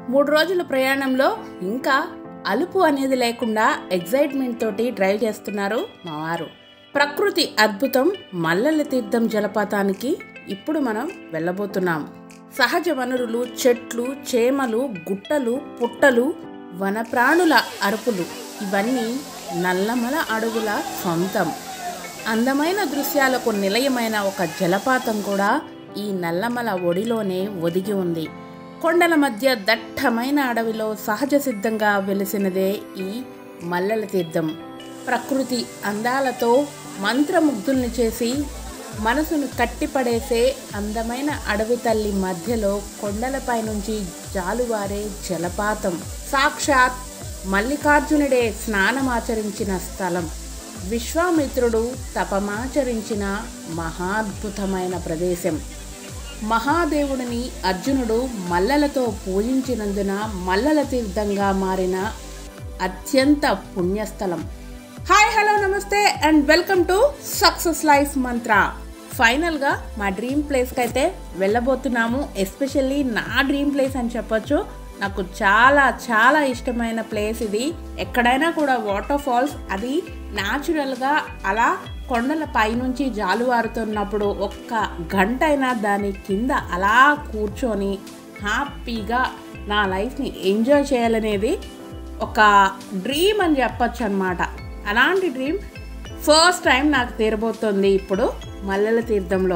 మూడు రోజుల ప్రయాణంలో ఇంకా అలుపు అనేది లేకుండా ఎగ్జైట్మెంట్ తోటి డ్రైవ్ చేస్తున్నారు మా వారు ప్రకృతి అద్భుతం మల్లెల తీర్థం జలపాతానికి ఇప్పుడు మనం వెళ్ళబోతున్నాం సహజ వనరులు చెట్లు చేమలు గుట్టలు పుట్టలు వనప్రాణుల అరుపులు ఇవన్నీ నల్లమల అడుగుల సొంతం అందమైన దృశ్యాలకు నిలయమైన ఒక జలపాతం కూడా ఈ నల్లమల ఒడిలోనే ఒదిగి ఉంది కొండల మధ్య దట్టమైన అడవిలో సహజ సిద్ధంగా వెలిసినదే ఈ మల్లెల తీర్థం ప్రకృతి అందాలతో మంత్రముగ్ధుల్ని చేసి మనసును కట్టిపడేసే అందమైన అడవి తల్లి మధ్యలో కొండలపై నుంచి జాలువారే జలపాతం సాక్షాత్ మల్లికార్జునుడే స్నానమాచరించిన స్థలం విశ్వామిత్రుడు తపమాచరించిన మహాద్భుతమైన ప్రదేశం మహాదేవుడిని అర్జునుడు మల్లలతో పూజించినందున మల్లల తీర్థంగా మారిన అత్యంత పుణ్యస్థలం హాయ్ హలో నమస్తే and welcome to success life Mantra ఫైనల్గా మా డ్రీమ్ ప్లేస్కి అయితే వెళ్ళబోతున్నాము ఎస్పెషల్లీ నా డ్రీమ్ ప్లేస్ అని చెప్పొచ్చు నాకు చాలా చాలా ఇష్టమైన ప్లేస్ ఇది ఎక్కడైనా కూడా వాటర్ ఫాల్స్ అది న్యాచురల్గా అలా కొండల పైనుంచి జాలువారుతున్నప్పుడు ఒక్క గంట అయినా దాని కింద అలా కూర్చొని హ్యాపీగా నా లైఫ్ని ఎంజాయ్ చేయాలనేది ఒక డ్రీమ్ అని చెప్పొచ్చు అనమాట అలాంటి డ్రీమ్ ఫస్ట్ టైం నాకు తీరబోతుంది ఇప్పుడు మల్లెల తీర్థంలో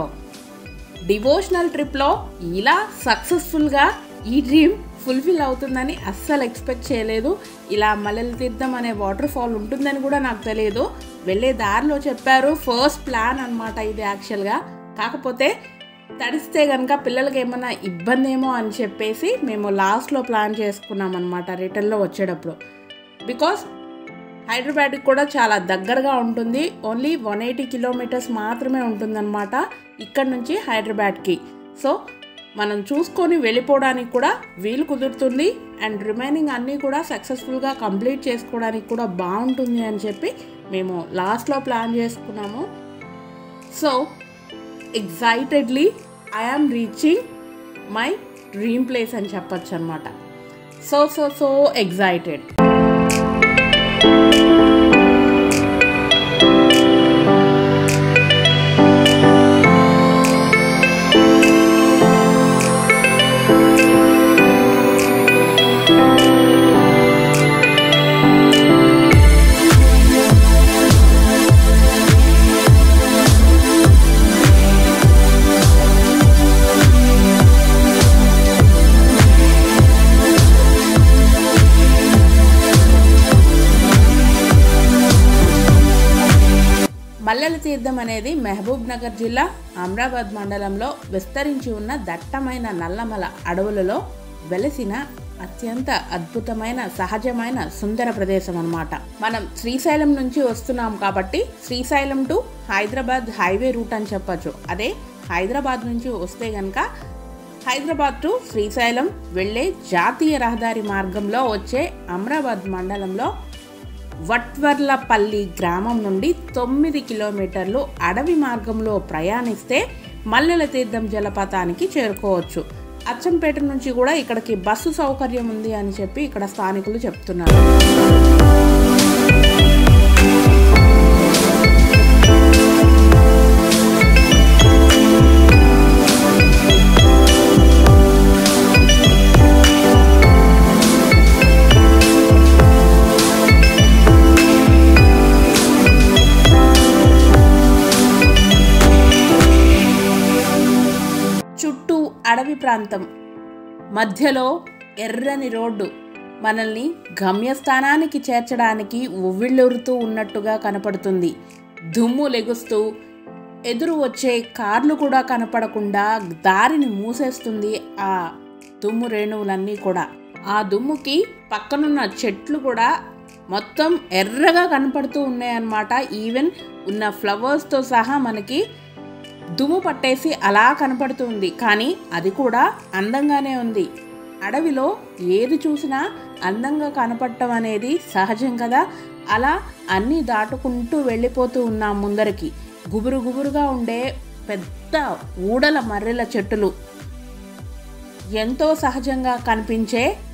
డివోషనల్ ట్రిప్లో ఇలా సక్సెస్ఫుల్గా ఈ డ్రీమ్ ఫుల్ఫిల్ అవుతుందని అస్సలు ఎక్స్పెక్ట్ చేయలేదు ఇలా మల్లెల తీర్థం అనే వాటర్ ఫాల్ ఉంటుందని కూడా నాకు తెలియదు వెళ్ళే దారిలో చెప్పారు ఫస్ట్ ప్లాన్ అనమాట ఇది యాక్చువల్గా కాకపోతే తడిస్తే కనుక పిల్లలకి ఏమైనా ఇబ్బంది ఏమో అని చెప్పేసి మేము లాస్ట్లో ప్లాన్ చేసుకున్నాం అనమాట రిటర్న్లో వచ్చేటప్పుడు బికాస్ హైదరాబాద్కి కూడా చాలా దగ్గరగా ఉంటుంది ఓన్లీ వన్ ఎయిటీ కిలోమీటర్స్ మాత్రమే ఉంటుందన్నమాట ఇక్కడ నుంచి హైదరాబాద్కి సో మనం చూసుకొని వెళ్ళిపోవడానికి కూడా వీలు కుదురుతుంది అండ్ రిమైనింగ్ అన్నీ కూడా సక్సెస్ఫుల్గా కంప్లీట్ చేసుకోవడానికి కూడా బాగుంటుంది అని చెప్పి మేము లాస్ట్లో ప్లాన్ చేసుకున్నాము so excitedly I am reaching my dream place అని చెప్పొచ్చు అనమాట so so so excited Mallela Theertham అనేది మహబూబ్ నగర్ జిల్లా అమ్రాబాద్ మండలంలో విస్తరించి ఉన్న దట్టమైన నల్లమల అడవులలో వెలసిన అత్యంత అద్భుతమైన సహజమైన సుందర ప్రదేశం అన్నమాట మనం శ్రీశైలం నుంచి వస్తున్నాం కాబట్టి Srisailam to Hyderabad highway route అని చెప్పొచ్చు అదే హైదరాబాద్ నుంచి వస్తే గనక హైదరాబాద్ టు శ్రీశైలం వెళ్ళే జాతీయ రహదారి మార్గంలో వచ్చే అమ్రాబాద్ మండలంలో వట్వర్లపల్లి గ్రామం నుండి తొమ్మిది కిలోమీటర్లు అడవి మార్గంలో ప్రయాణిస్తే మల్లెల తీర్థం జలపాతానికి చేరుకోవచ్చు అచ్చంపేట నుంచి కూడా ఇక్కడికి బస్సు సౌకర్యం ఉంది అని చెప్పి ఇక్కడ స్థానికులు చెప్తున్నారు చుట్టూ అడవి ప్రాంతం మధ్యలో ఎర్రని రోడ్డు మనల్ని గమ్యస్థానానికి చేర్చడానికి ఉవ్విళ్ళూరుతూ ఉన్నట్టుగా కనపడుతుంది దుమ్ము లెగుస్తూ ఎదురు వచ్చే కార్లు కూడా కనపడకుండా దారిని మూసేస్తుంది ఆ దుమ్ము రేణువులన్నీ కూడా ఆ దుమ్ముకి పక్కనున్న చెట్లు కూడా మొత్తం ఎర్రగా కనపడుతూ ఉన్నాయన్నమాట ఈవెన్ ఉన్న ఫ్లవర్స్తో సహా మనకి దుమ్ము పట్టేసి అలా కనపడుతుంది కానీ అది కూడా అందంగానే ఉంది అడవిలో ఏది చూసినా అందంగా కనపడటం అనేది సహజం కదా అలా అన్నీ దాటుకుంటూ వెళ్ళిపోతూ ఉన్నాం ముందరికి గుబురు గుబురుగా ఉండే పెద్ద ఊడల మర్రెల చెట్టులు ఎంతో సహజంగా కనిపించే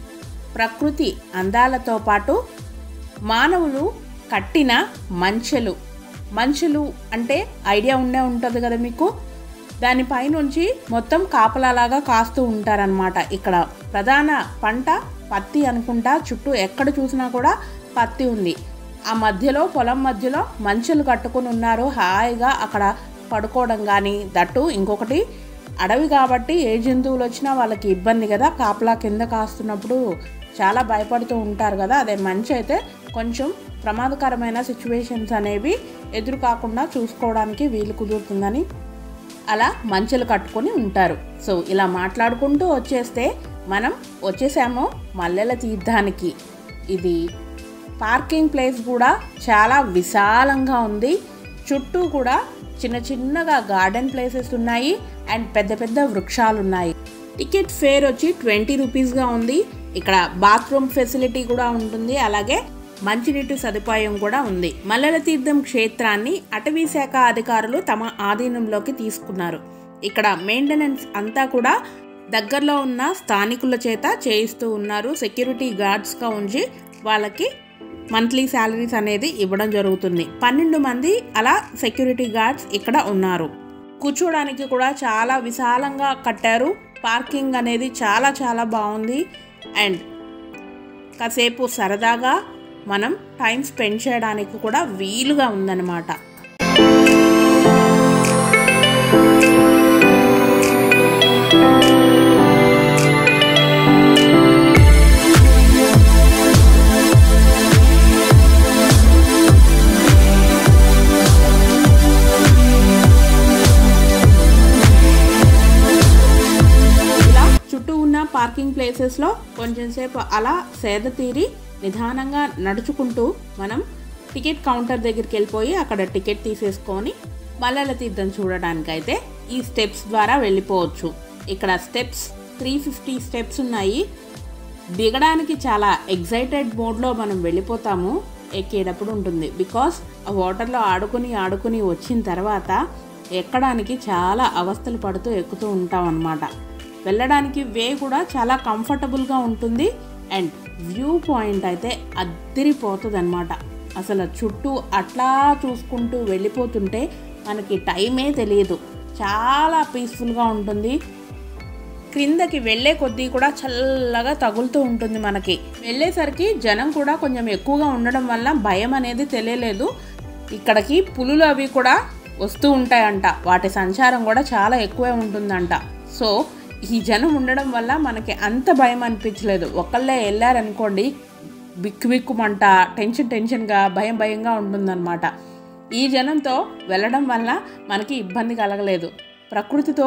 ప్రకృతి అందాలతో పాటు మానవులు కట్టిన మంచెలు మంచెలు అంటే ఐడియా ఉండే ఉంటుంది కదా మీకు దానిపైనుంచి మొత్తం కాపలాలాగా కాస్తూ ఉంటారనమాట ఇక్కడ ప్రధాన పంట పత్తి అనుకుంటా చుట్టూ ఎక్కడ చూసినా కూడా పత్తి ఉంది ఆ మధ్యలో పొలం మధ్యలో మంచెలు కట్టుకుని ఉన్నారు హాయిగా అక్కడ పడుకోవడం కానీ దట్టు ఇంకొకటి అడవి కాబట్టి ఏ జంతువులు వచ్చినా వాళ్ళకి ఇబ్బంది కదా కాపలా కింద కాస్తున్నప్పుడు చాలా భయపడుతూ ఉంటారు కదా అదే మంచి అయితే కొంచెం ప్రమాదకరమైన సిచ్యువేషన్స్ అనేవి ఎదురు కాకుండా చూసుకోవడానికి వీలు కుదురుతుందని అలా మంచెలు కట్టుకొని ఉంటారు సో ఇలా మాట్లాడుకుంటూ వచ్చేస్తే మనం వచ్చేసాము మల్లెల తీర్థానికి ఇది పార్కింగ్ ప్లేస్ కూడా చాలా విశాలంగా ఉంది చుట్టూ కూడా చిన్న చిన్నగా గార్డెన్ ప్లేసెస్ ఉన్నాయి అండ్ పెద్ద పెద్ద వృక్షాలు ఉన్నాయి టికెట్ ఫేర్ వచ్చి ట్వంటీ రూపీస్గా ఉంది ఇక్కడ బాత్రూమ్ ఫెసిలిటీ కూడా ఉంటుంది అలాగే మంచినీటి సదుపాయం కూడా ఉంది మల్లెల తీర్థం క్షేత్రాన్ని అటవీ శాఖ అధికారులు తమ ఆధీనంలోకి తీసుకున్నారు ఇక్కడ మెయింటెనెన్స్ అంతా కూడా దగ్గరలో ఉన్న స్థానికుల చేత చేయిస్తూ ఉన్నారు సెక్యూరిటీ గార్డ్స్గా ఉంచి వాళ్ళకి మంత్లీ శాలరీస్ అనేది ఇవ్వడం జరుగుతుంది పన్నెండు మంది అలా సెక్యూరిటీ గార్డ్స్ ఇక్కడ ఉన్నారు కూర్చోడానికి కూడా చాలా విశాలంగా కట్టారు పార్కింగ్ అనేది చాలా చాలా బాగుంది అండ్ కాసేపు సరదాగా మనం టైం స్పెండ్ చేయడానికి కూడా వీలుగా ఉందన్నమాట ఇలా చుట్టూ ఉన్న పార్కింగ్ ప్లేసెస్లో కొంచెం సేపు అలా సేద తీరి నిదానంగా నడుచుకుంటూ మనం టికెట్ కౌంటర్ దగ్గరికి వెళ్ళిపోయి అక్కడ టికెట్ తీసేసుకొని మల్లెల తీర్థం చూడడానికైతే ఈ స్టెప్స్ ద్వారా వెళ్ళిపోవచ్చు ఇక్కడ స్టెప్స్ త్రీ ఫిఫ్టీ స్టెప్స్ ఉన్నాయి దిగడానికి చాలా ఎగ్జైటెడ్ మోడ్లో మనం వెళ్ళిపోతాము ఎక్కేటప్పుడు ఉంటుంది బికాస్ ఆ వాటర్లో ఆడుకుని ఆడుకుని వచ్చిన తర్వాత ఎక్కడానికి చాలా అవస్థలు పడుతూ ఎక్కుతూ ఉంటాం అన్నమాట వెళ్ళడానికి వే కూడా చాలా కంఫర్టబుల్గా ఉంటుంది అండ్ వ్యూ పాయింట్ అయితే అద్దరిపోతుంది అనమాట అసలు చుట్టూ అట్లా చూసుకుంటూ వెళ్ళిపోతుంటే మనకి టైమే తెలియదు చాలా పీస్ఫుల్గా ఉంటుంది క్రిందకి వెళ్ళే కొద్దీ కూడా చల్లగా తగులుతూ ఉంటుంది మనకి వెళ్ళేసరికి జనం కూడా కొంచెం ఎక్కువగా ఉండడం వల్ల భయం అనేది తెలియలేదు ఇక్కడికి పులులు అవి కూడా వస్తూ ఉంటాయంట వాటి సంచారం కూడా చాలా ఎక్కువే ఉంటుందంట సో ఈ జనం ఉండడం వల్ల మనకి అంత భయం అనిపించలేదు ఒకళ్ళే వెళ్ళారనుకోండి బిక్కు బిక్కుమంట టెన్షన్ టెన్షన్గా భయం భయంగా ఉంటుందన్నమాట ఈ జనంతో వెళ్ళడం వల్ల మనకి ఇబ్బంది కలగలేదు ప్రకృతితో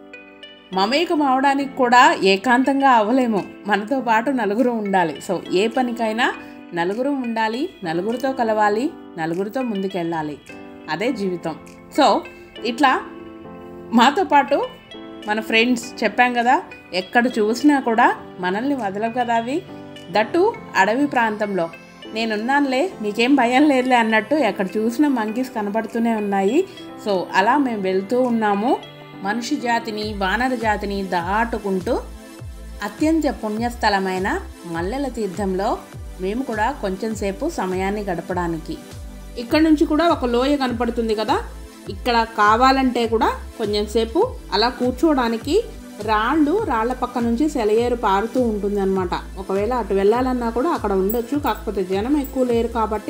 మమేకం అవడానికి కూడా ఏకాంతంగా అవ్వలేము మనతో పాటు నలుగురు ఉండాలి సో ఏ పనికైనా నలుగురు ఉండాలి నలుగురితో కలవాలి నలుగురితో ముందుకెళ్ళాలి అదే జీవితం సో ఇట్లా మాతో పాటు మన ఫ్రెండ్స్ చెప్పాం కదా ఎక్కడ చూసినా కూడా మనల్ని వదలవు కదా అవి దట్టు అడవి ప్రాంతంలో నేనున్నానులే మీకేం భయం లేదులే అన్నట్టు ఎక్కడ చూసినా మంకీస్ కనబడుతూనే ఉన్నాయి సో అలా మేము వెళ్తూ ఉన్నాము మనిషి జాతిని వానర జాతిని దాటుకుంటూ అత్యంత పుణ్యస్థలమైన మల్లెల తీర్థంలో మేము కూడా కొంచెం సేపు సమయాన్ని గడపడానికి ఇక్కడ నుంచి కూడా ఒక లోయ కనపడుతుంది కదా ఇక్కడ కావాలంటే కూడా కొంచెం సేపు అలా కూర్చోవడానికి రాళ్ళు రాళ్ల పక్క నుంచి సెలయేరు పారుతూ ఉంటుంది అనమాట ఒకవేళ అటు వెళ్ళాలన్నా కూడా అక్కడ ఉండొచ్చు కాకపోతే జనం ఎక్కువ లేరు కాబట్టి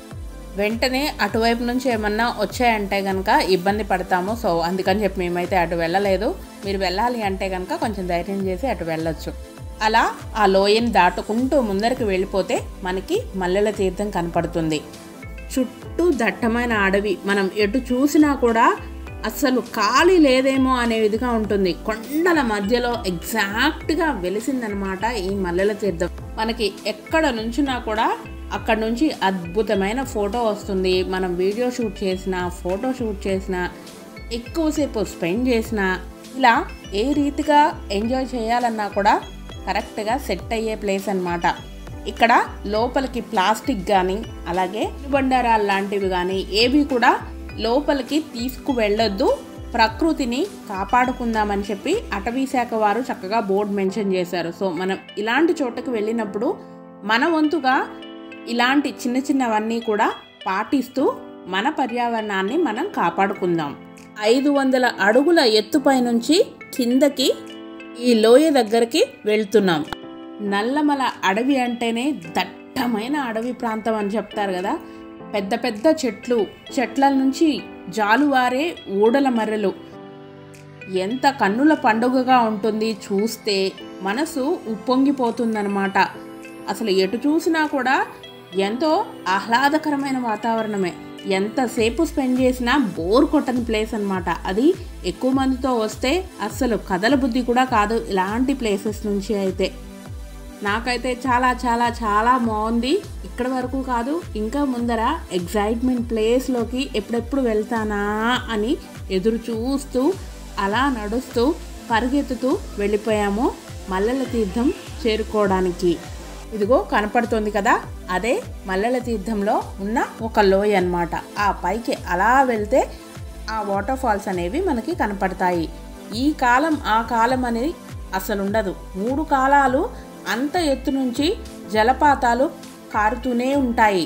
వెంటనే అటువైపు నుంచి ఏమన్నా వచ్చాయంటే కనుక ఇబ్బంది పడతాము సో అందుకని చెప్పి మేమైతే అటు వెళ్ళలేదు మీరు వెళ్ళాలి అంటే కనుక కొంచెం ధైర్యం చేసి అటు వెళ్ళొచ్చు అలా ఆ లోయని దాటుకుంటూ ముందరికి వెళ్ళిపోతే మనకి మల్లెల తీర్థం కనపడుతుంది చుట్టూ దట్టమైన అడవి మనం ఎటు చూసినా కూడా అస్సలు ఖాళీ లేదేమో అనే విధిగా ఉంటుంది కొండల మధ్యలో ఎగ్జాక్ట్గా వెలిసిందనమాట ఈ మల్లెల తీర్థం మనకి ఎక్కడ నుంచినా కూడా అక్కడ నుంచి అద్భుతమైన ఫోటో వస్తుంది మనం వీడియో షూట్ చేసిన ఫోటో షూట్ చేసిన ఎక్కువసేపు స్పెండ్ చేసిన ఇలా ఏ రీతిగా ఎంజాయ్ చేయాలన్నా కూడా కరెక్ట్గా సెట్ అయ్యే ప్లేస్ అన్నమాట ఇక్కడ లోపలికి ప్లాస్టిక్ కానీ అలాగే బండారాలు లాంటివి కానీ ఏవి కూడా లోపలికి తీసుకు వెళ్ళొద్దు ప్రకృతిని కాపాడుకుందామని చెప్పి అటవీ శాఖ వారు చక్కగా బోర్డు మెన్షన్ చేశారు సో మనం ఇలాంటి చోటకు వెళ్ళినప్పుడు మన వంతుగా ఇలాంటి చిన్న చిన్నవన్నీ కూడా పాటిస్తూ మన పర్యావరణాన్ని మనం కాపాడుకుందాం ఐదు వందల అడుగుల ఎత్తుపై నుంచి కిందకి ఈ లోయ దగ్గరికి వెళ్తున్నాం నల్లమల అడవి అంటేనే దట్టమైన అడవి ప్రాంతం అని చెప్తారు కదా పెద్ద పెద్ద చెట్లు చెట్ల నుంచి జాలువారే ఊడల మర్రెలు ఎంత కన్నుల పండుగగా ఉంటుంది చూస్తే మనసు ఉప్పొంగిపోతుందన్నమాట అసలు ఎటు చూసినా కూడా ఎంతో ఆహ్లాదకరమైన వాతావరణమే ఎంతసేపు స్పెండ్ చేసినా బోర్ కొట్టని ప్లేస్ అనమాట అది ఎక్కువ మందితో వస్తే అస్సలు కథల బుద్ధి కూడా కాదు ఇలాంటి ప్లేసెస్ నుంచి అయితే నాకైతే చాలా చాలా చాలా బాగుంది ఇక్కడ వరకు కాదు ఇంకా ముందర ఎగ్జైట్మెంట్ ప్లేస్లోకి ఎప్పుడెప్పుడు వెళ్తానా అని ఎదురు చూస్తూ అలా నడుస్తూ పరిగెత్తుతూ వెళ్ళిపోయాము మల్లెల తీర్థం చేరుకోవడానికి ఇదిగో కనపడుతుంది కదా అదే మల్లెల తీర్థంలో ఉన్న ఒక లోయ అన్నమాట ఆ పైకి అలా వెళ్తే ఆ వాటర్ ఫాల్స్ అనేవి మనకి కనపడతాయి ఈ కాలం ఆ కాలం అనేది అసలు ఉండదు మూడు కాలాలు అంత ఎత్తు నుంచి జలపాతాలు కారుతూనే ఉంటాయి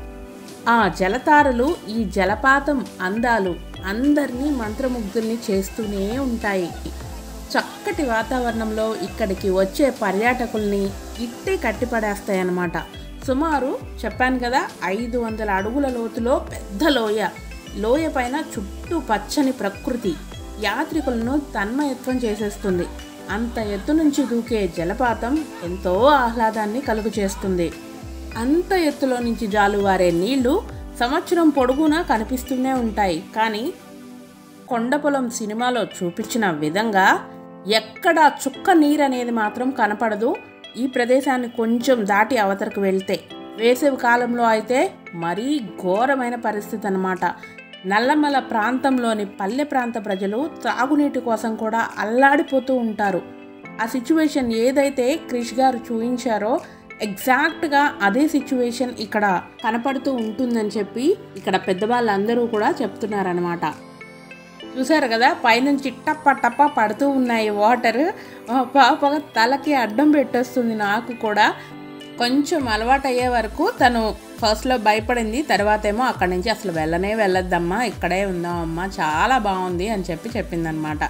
ఆ జలతారలు ఈ జలపాతం అందాలు అందరినీ మంత్రముగ్ధుల్ని చేస్తూనే ఉంటాయి చక్కటి వాతావరణంలో ఇక్కడికి వచ్చే పర్యాటకుల్ని ఇట్టే కట్టిపడేస్తాయన్నమాట సుమారు చెప్పాను కదా ఐదు వందల అడుగుల లోతులో పెద్ద లోయ లోయ పైన చుట్టూ పచ్చని ప్రకృతి యాత్రికులను తన్మయత్వం చేసేస్తుంది అంత ఎత్తు నుంచి దూకే జలపాతం ఎంతో ఆహ్లాదాన్ని కలుగు చేస్తుంది అంత ఎత్తులో నుంచి జాలువారే నీళ్లు సంవత్సరం పొడుగునా కనిపిస్తూనే ఉంటాయి కానీ కొండపొలం సినిమాలో చూపించిన విధంగా ఎక్కడ చుక్క నీరు అనేది మాత్రం కనపడదు ఈ ప్రదేశాన్ని కొంచెం దాటి అవతరకు వెళ్తే వేసవి కాలంలో అయితే మరీ ఘోరమైన పరిస్థితి అన్నమాట నల్లమల ప్రాంతంలోని పల్లె ప్రాంత ప్రజలు త్రాగునీటి కోసం కూడా అల్లాడిపోతూ ఉంటారు ఆ సిచ్యువేషన్ ఏదైతే క్రిష్ గారు చూపించారో ఎగ్జాక్ట్గా అదే సిచ్యువేషన్ ఇక్కడ కనపడుతూ ఉంటుందని చెప్పి ఇక్కడ పెద్దవాళ్ళందరూ కూడా చెప్తున్నారనమాట చూసారు కదా పైనుంచి టప్ప టప్ప పడుతూ ఉన్నాయి వాటర్ పాపగా తలకి అడ్డం పెట్టేస్తుంది నాకు కూడా కొంచెం అలవాటు అయ్యే వరకు తను ఫస్ట్లో భయపడింది తర్వాత ఏమో అక్కడి నుంచి అసలు వెళ్ళనే వెళ్ళొద్దమ్మా ఇక్కడే ఉందామమ్మా చాలా బాగుంది అని చెప్పి చెప్పిందనమాట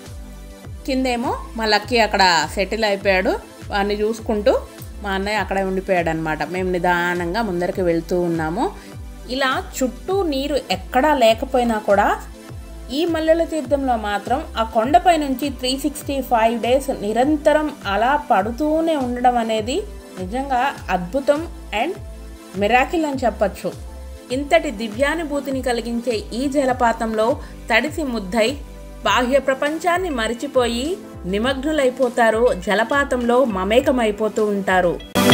కిందేమో మా లక్కీ అక్కడ సెటిల్ అయిపోయాడు వాడిని చూసుకుంటూ మా అన్నయ్య అక్కడే ఉండిపోయాడు అనమాట మేము నిదానంగా ముందరికి వెళ్తూ ఉన్నాము ఇలా చుట్టూ నీరు ఎక్కడా లేకపోయినా కూడా ఈ మల్లెల తీర్థంలో మాత్రం ఆ కొండపై నుంచి త్రీ సిక్స్టీ ఫైవ్ డేస్ నిరంతరం అలా పడుతూనే ఉండడం అనేది నిజంగా అద్భుతం అండ్ మిరాకిల్ అని చెప్పచ్చు ఇంతటి దివ్యానుభూతిని కలిగించే ఈ జలపాతంలో తడిసి ముద్దై బాహ్య ప్రపంచాన్ని మరిచిపోయి నిమగ్నులైపోతారు జలపాతంలో మమేకమైపోతూ ఉంటారు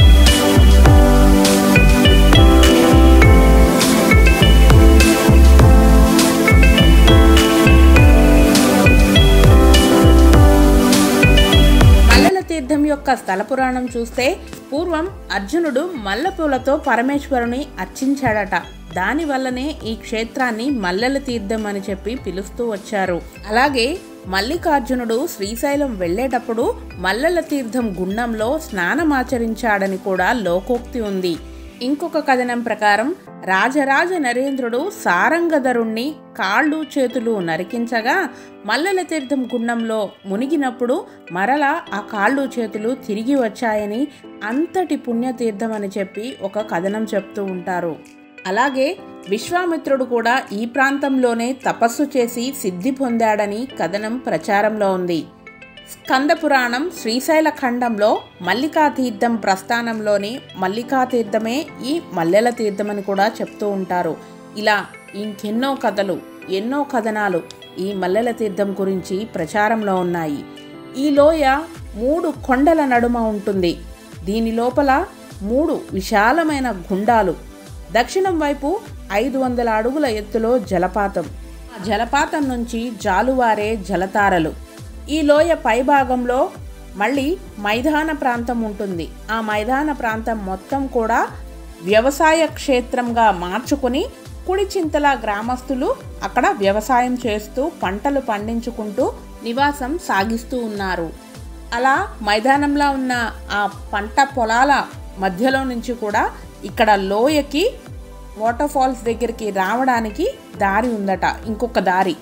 మల్లెల తీర్థం యొక్క స్థల పురాణం చూస్తే పూర్వం అర్జునుడు మల్లెపూలతో పరమేశ్వరుని అర్చించాడట దాని వల్లనే ఈ క్షేత్రాన్ని మల్లెల తీర్థం అని చెప్పి పిలుస్తూ వచ్చారు అలాగే మల్లికార్జునుడు శ్రీశైలం వెళ్ళేటప్పుడు మల్లెల తీర్థం గుండంలో స్నానమాచరించాడని కూడా లోకోక్తి ఉంది ఇంకొక కథనం ప్రకారం రాజరాజ నరేంద్రుడు సారంగధరుణ్ణి కాళ్ళు చేతులు నరికించగా మల్లెల తీర్థం గుండంలో మునిగినప్పుడు మరలా ఆ కాళ్ళు చేతులు తిరిగి వచ్చాయని అంతటి పుణ్యతీర్థం అని చెప్పి ఒక కథనం చెప్తూ ఉంటారు అలాగే విశ్వామిత్రుడు కూడా ఈ ప్రాంతంలోనే తపస్సు చేసి సిద్ధి పొందాడని కథనం ప్రచారంలో ఉంది స్కంద పురాణం శ్రీశైల ఖండంలో మల్లికా తీర్థం ప్రస్థానంలోని మల్లికా తీర్థమే ఈ మల్లెల తీర్థం అని కూడా చెప్తూ ఉంటారు ఇలా ఇంకెన్నో కథలు ఎన్నో కథనాలు ఈ మల్లెల తీర్థం గురించి ప్రచారంలో ఉన్నాయి ఈ లోయ మూడు కొండల నడుమ ఉంటుంది దీని లోపల మూడు విశాలమైన గుండాలు దక్షిణం వైపు ఐదు వందల అడుగుల ఎత్తులో జలపాతం ఆ జలపాతం నుంచి జాలువారే జలతారలు ఈ లోయ పైభాగంలో మళ్ళీ మైదాన ప్రాంతం ఉంటుంది ఆ మైదాన ప్రాంతం మొత్తం కూడా వ్యవసాయ క్షేత్రంగా మార్చుకుని కుడిచింతల గ్రామస్తులు అక్కడ వ్యవసాయం చేస్తూ పంటలు పండించుకుంటూ నివాసం సాగిస్తూ ఉన్నారు అలా మైదానంలో ఉన్న ఆ పంట పొలాల మధ్యలో నుంచి కూడా ఇక్కడ లోయకి వాటర్ ఫాల్స్ దగ్గరికి రావడానికి దారి ఉందట ఇంకొక దారి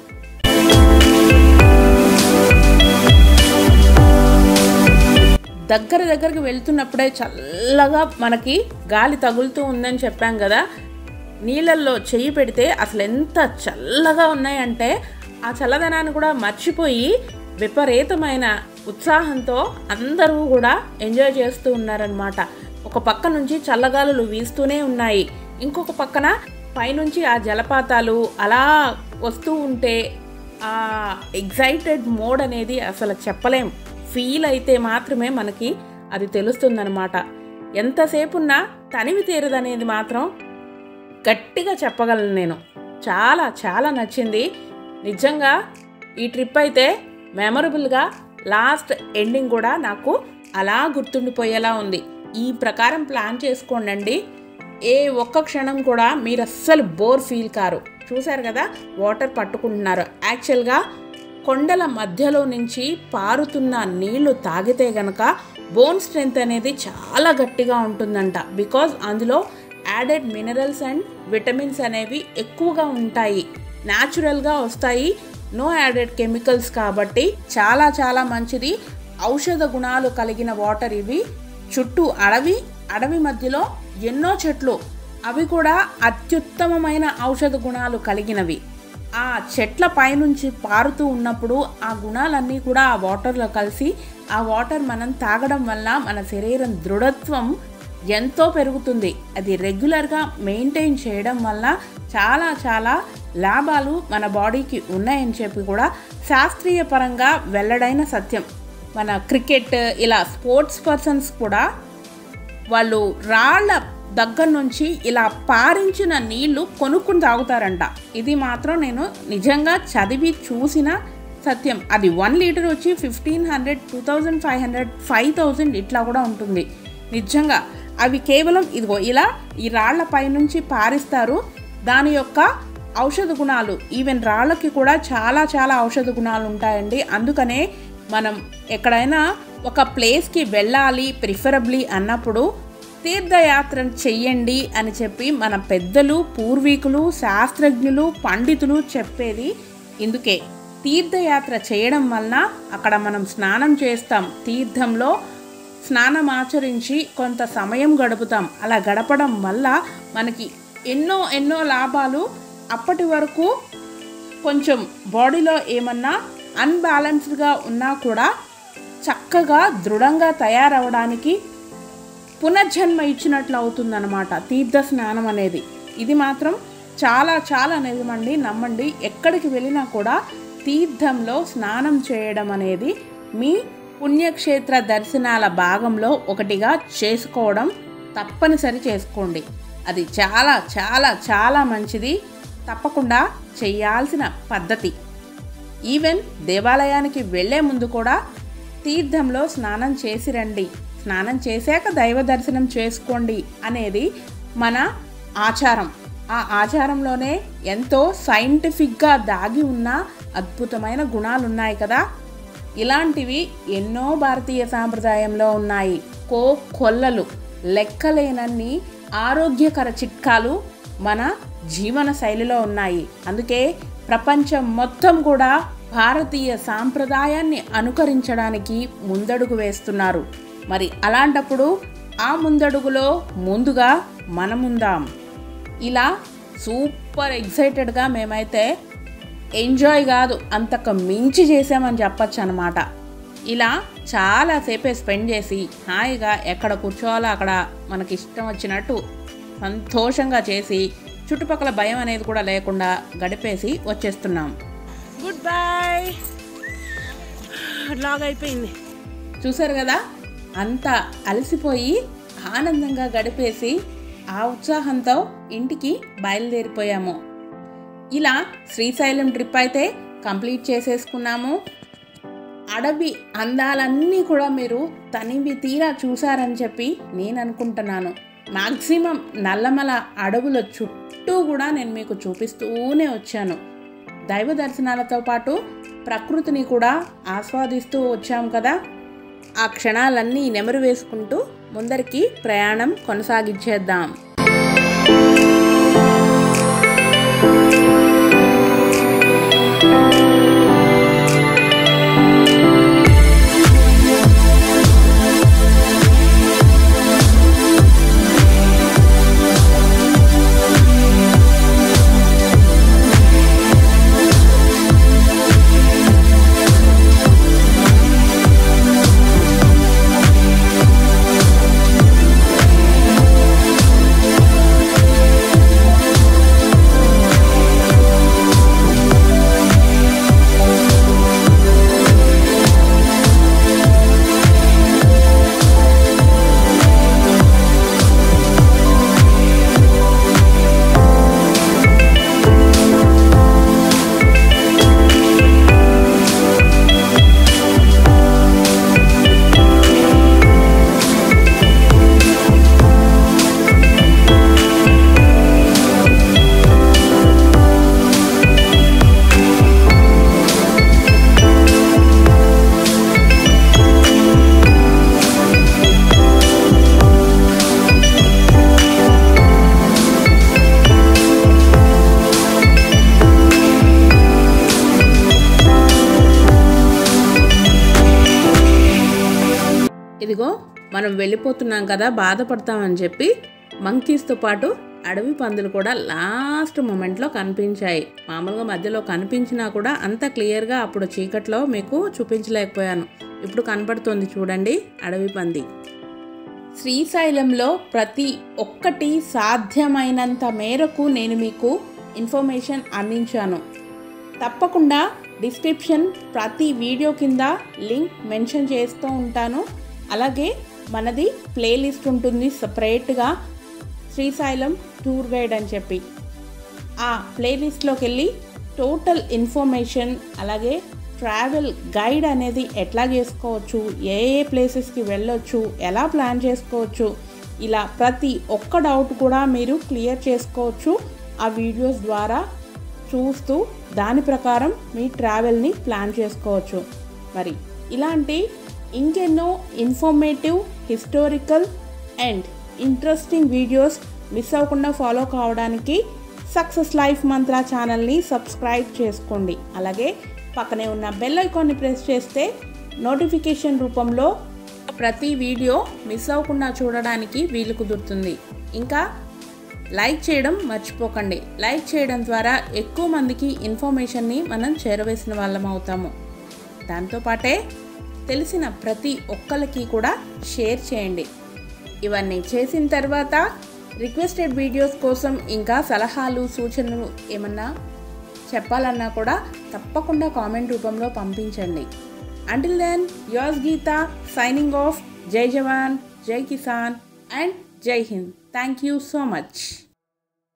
దగ్గర దగ్గరికి వెళ్తున్నప్పుడే చల్లగా మనకి గాలి తగులుతూ ఉందని చెప్పాం కదా నీళ్ళల్లో చెయ్యి పెడితే అసలు ఎంత చల్లగా ఉన్నాయంటే ఆ చల్లదనాన్ని కూడా మర్చిపోయి విపరీతమైన ఉత్సాహంతో అందరూ కూడా ఎంజాయ్ చేస్తూ ఉన్నారనమాట ఒక పక్క నుంచి చల్లగాలులు వీస్తూనే ఉన్నాయి ఇంకొక పక్కన పైనుంచి ఆ జలపాతాలు అలా వస్తూ ఉంటే ఆ ఎగ్జైటెడ్ మోడ్ అనేది అసలు చెప్పలేం ఫీల్ అయితే మాత్రమే మనకి అది తెలుస్తుందనమాట ఎంతసేపు ఉన్నా తనివి తీరదనేది మాత్రం గట్టిగా చెప్పగలను నేను చాలా చాలా నచ్చింది నిజంగా ఈ ట్రిప్ అయితే మెమరబుల్గా లాస్ట్ ఎండింగ్ కూడా నాకు అలా గుర్తుండిపోయేలా ఉంది ఈ ప్రకారం ప్లాన్ చేసుకోండి ఏ ఒక్క క్షణం కూడా మీరు అస్సలు బోర్ ఫీల్ కారు చూశారు కదా వాటర్ పట్టుకుంటున్నారు యాక్చువల్గా కొండల మధ్యలో నుంచి పారుతున్న నీళ్లు తాగితే గనక బోన్ స్ట్రెంగ్త్ అనేది చాలా గట్టిగా ఉంటుందంట బికాజ్ అందులో యాడెడ్ మినరల్స్ అండ్ విటమిన్స్ అనేవి ఎక్కువగా ఉంటాయి న్యాచురల్గా వస్తాయి నో యాడెడ్ కెమికల్స్ కాబట్టి చాలా చాలా మంచిది ఔషధ గుణాలు కలిగిన వాటర్ ఇవి చుట్టూ అడవి అడవి మధ్యలో ఎన్నో చెట్లు అవి కూడా అత్యుత్తమమైన ఔషధ గుణాలు కలిగినవి ఆ చెట్ల పైనుంచి పారుతూ ఉన్నప్పుడు ఆ గుణాలన్నీ కూడా ఆ వాటర్లో కలిసి ఆ వాటర్ మనం తాగడం వల్ల మన శరీరం దృఢత్వం ఎంతో పెరుగుతుంది అది రెగ్యులర్గా మెయింటైన్ చేయడం వల్ల చాలా చాలా లాభాలు మన బాడీకి ఉన్నాయని చెప్పి కూడా శాస్త్రీయ పరంగా వెల్లడైన సత్యం మన క్రికెట్ ఇలా స్పోర్ట్స్ పర్సన్స్ కూడా వాళ్ళు రాళ్ళ దగ్గర నుంచి ఇలా పారించిన నీళ్లు కొనుక్కుని తాగుతారంట ఇది మాత్రం నేను నిజంగా చదివి చూసిన సత్యం అది వన్ లీటర్ వచ్చి fifteen hundred two thousand five hundred five thousand ఇట్లా కూడా ఉంటుంది నిజంగా అవి కేవలం ఇదిగో ఇలా ఈ రాళ్ల పైనుంచి పారిస్తారు దాని యొక్క ఔషధ గుణాలు ఈవెన్ రాళ్ళకి కూడా చాలా చాలా ఔషధ గుణాలు ఉంటాయండి అందుకనే మనం ఎక్కడైనా ఒక ప్లేస్కి వెళ్ళాలి ప్రిఫరబ్లీ అన్నప్పుడు తీర్థయాత్ర చెయ్యండి అని చెప్పి మన పెద్దలు పూర్వీకులు శాస్త్రజ్ఞులు పండితులు చెప్పేది ఇందుకే తీర్థయాత్ర చేయడం వలన అక్కడ మనం స్నానం చేస్తాం తీర్థంలో స్నానం ఆచరించి కొంత సమయం గడుపుతాం అలా గడపడం వల్ల మనకి ఎన్నో ఎన్నో లాభాలు అప్పటి వరకు కొంచెం బాడీలో ఏమన్నా అన్బ్యాలెన్స్డ్గా ఉన్నా కూడా చక్కగా దృఢంగా తయారవడానికి పునర్జన్మ ఇచ్చినట్లు అవుతుందన్నమాట తీర్థ స్నానం అనేది ఇది మాత్రం చాలా చాలా నిజమండి నమ్మండి ఎక్కడికి వెళ్ళినా కూడా తీర్థంలో స్నానం చేయడం అనేది మీ పుణ్యక్షేత్ర దర్శనాల భాగంలో ఒకటిగా చేసుకోవడం తప్పనిసరి చేసుకోండి అది చాలా చాలా చాలా మంచిది తప్పకుండా చేయాల్సిన పద్ధతి ఈవెన్ దేవాలయానికి వెళ్ళే ముందు కూడా తీర్థంలో స్నానం చేసి రండి స్నానం చేశాక దైవ దర్శనం చేసుకోండి అనేది మన ఆచారం ఆ ఆచారంలోనే ఎంతో సైంటిఫిక్గా దాగి ఉన్న అద్భుతమైన గుణాలు ఉన్నాయి కదా ఇలాంటివి ఎన్నో భారతీయ సాంప్రదాయంలో ఉన్నాయి కో కొల్లలు లెక్కలేనన్ని ఆరోగ్యకర చిట్కాలు మన జీవన శైలిలో ఉన్నాయి అందుకే ప్రపంచం మొత్తం కూడా భారతీయ సాంప్రదాయాన్ని అనుకరించడానికి ముందడుగు వేస్తున్నారు మరి అలాంటప్పుడు ఆ ముందడుగులో ముందుగా మనముందాం ఇలా సూపర్ ఎగ్జైటెడ్గా మేమైతే ఎంజాయ్ కాదు అంతకు మించి చేసామని చెప్పచ్చు అనమాట ఇలా చాలాసేపే స్పెండ్ చేసి హాయిగా ఎక్కడ కూర్చోవాలో అక్కడ మనకి ఇష్టం వచ్చినట్టు సంతోషంగా చేసి చుట్టుపక్కల భయం అనేది కూడా లేకుండా గడిపేసి వచ్చేస్తున్నాం గుడ్ బాయ్ లాగ్ అయిపోయింది చూసారు కదా అంత అలసిపోయి ఆనందంగా గడిపేసి ఆ ఉత్సాహంతో ఇంటికి బయలుదేరిపోయాము ఇలా శ్రీశైలం ట్రిప్ అయితే కంప్లీట్ చేసేసుకున్నాము అడవి అందాలన్నీ కూడా మీరు తనివి తీరా చూసారని చెప్పి నేను అనుకుంటున్నాను మ్యాక్సిమం నల్లమల అడవుల చుట్టూ కూడా నేను మీకు చూపిస్తూనే వచ్చాను దైవ దర్శనాలతో పాటు ప్రకృతిని కూడా ఆస్వాదిస్తూ వచ్చాం కదా ఆ క్షణాలన్నీ నెమరు వేసుకుంటూ ముందరికి ప్రయాణం కొనసాగించేద్దాం ఇదిగో మనం వెళ్ళిపోతున్నాం కదా బాధపడతామని చెప్పి మంకీస్తో పాటు అడవి పందులు కూడా లాస్ట్ మూమెంట్లో కనిపించాయి మామూలుగా మధ్యలో కనిపించినా కూడా అంత క్లియర్గా అప్పుడు చీకట్లో మీకు చూపించలేకపోయాను ఇప్పుడు కనపడుతుంది చూడండి అడవి పంది శ్రీశైలంలో ప్రతి ఒక్కటి సాధ్యమైనంత మేరకు నేను మీకు ఇన్ఫర్మేషన్ అందించాను తప్పకుండా డిస్క్రిప్షన్ ప్రతి వీడియో కింద లింక్ మెన్షన్ చేస్తూ ఉంటాను అలాగే మనది ప్లేలిస్ట్ ఉంటుంది సపరేట్గా శ్రీశైలం టూర్ గైడ్ అని చెప్పి ఆ ప్లేలిస్ట్లోకి వెళ్ళి టోటల్ ఇన్ఫర్మేషన్ అలాగే ట్రావెల్ గైడ్ అనేది ఎట్లా చేసుకోవచ్చు ఏ ఏ ప్లేసెస్కి వెళ్ళొచ్చు ఎలా ప్లాన్ చేసుకోవచ్చు ఇలా ప్రతి ఒక్క డౌట్ కూడా మీరు క్లియర్ చేసుకోవచ్చు ఆ వీడియోస్ ద్వారా చూస్తూ దాని ప్రకారం మీ ట్రావెల్ని ప్లాన్ చేసుకోవచ్చు మరి ఇలాంటి ఇంకెన్నో informative historical and interesting videos miss అవ్వకుండా ఫాలో కావడానికి సక్సెస్ లైఫ్ మంత్ర ఛానల్ని సబ్స్క్రైబ్ చేసుకోండి అలాగే పక్కనే ఉన్న బెల్ ఐకాన్ని ప్రెస్ చేస్తే నోటిఫికేషన్ రూపంలో ప్రతి వీడియో మిస్ అవ్వకుండా చూడడానికి వీలు కుదురుతుంది ఇంకా లైక్ చేయడం మర్చిపోకండి లైక్ చేయడం ద్వారా ఎక్కువ మందికి ఇన్ఫర్మేషన్ని మనం చేరవేసిన వాళ్ళం అవుతాము దాంతోపాటే తెలిసిన ప్రతి ఒక్కరికి కూడా షేర్ చేయండి ఇవన్నీ చేసిన తర్వాత రిక్వెస్టెడ్ వీడియోస్ కోసం ఇంకా సలహాలు సూచనలు ఏమన్నా చెప్పాలన్నా కూడా తప్పకుండా కామెంట్ రూపంలో పంపించండి until then yours Geetha signing off జై జవాన్ జై కిసాన్ అండ్ జై హింద్ థ్యాంక్ యూ సో మచ్